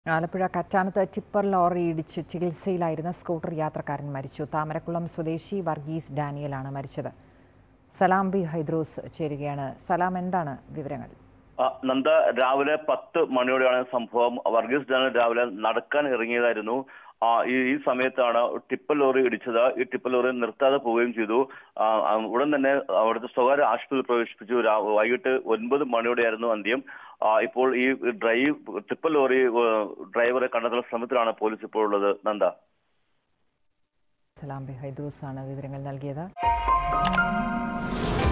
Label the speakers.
Speaker 1: Alappuzha കറ്റാനത്ത് tipper lorry ഇടിച്ച് ചികിത്സയിലായിരുന്ന scooter യാത്രക്കാരൻ മരിച്ചു താമരക്കുളം സ്വദേശി വർഗീസ് ഡാനിയലാണ് മരിച്ചത് സലാം ബി ഹൈദ്രോസ് ചേരുകയാണ് സലാം എന്താണ് വിവരങ്ങൾ
Speaker 2: ആ, നന്ദ രാവിലെ പത്ത് മണിയോടെയാണ് സംഭവം വർഗീസ് ഡാനിയൽ രാവിലെ നടക്കാൻ ഇറങ്ങിയതായിരുന്നു ആ, ഈ ഈ സമയത്താണ് ടിപ്പർ ലോറി ഇടിച്ചത് ഈ ടിപ്പർ ലോറി നിർത്താതെ പോവുകയും ചെയ്തു ആ, ആ, ഉടൻ തന്നെ അവിടുത്തെ സ്വകാര്യ ആശുപത്രിയിൽ പ്രവേശിപ്പിച്ചു രാ- വൈകിട്ട് ഒൻപത് മണിയോടെയായിരുന്നു അന്ത്യം ആ, ഇപ്പോൾ ഈ ഡ്രൈവ് ടിപ്പർ ലോറി ഏ, ഡ്രൈവറെ കണ്ടെത്തുന്ന ശ്രമത്തിലാണ് പോലീസ് ഇപ്പോൾ ഉള്ളത് നന്ദ
Speaker 1: സലാം ബി ഹൈദ്രോസ് ആണ് വിവരങ്ങൾ നൽകിയത്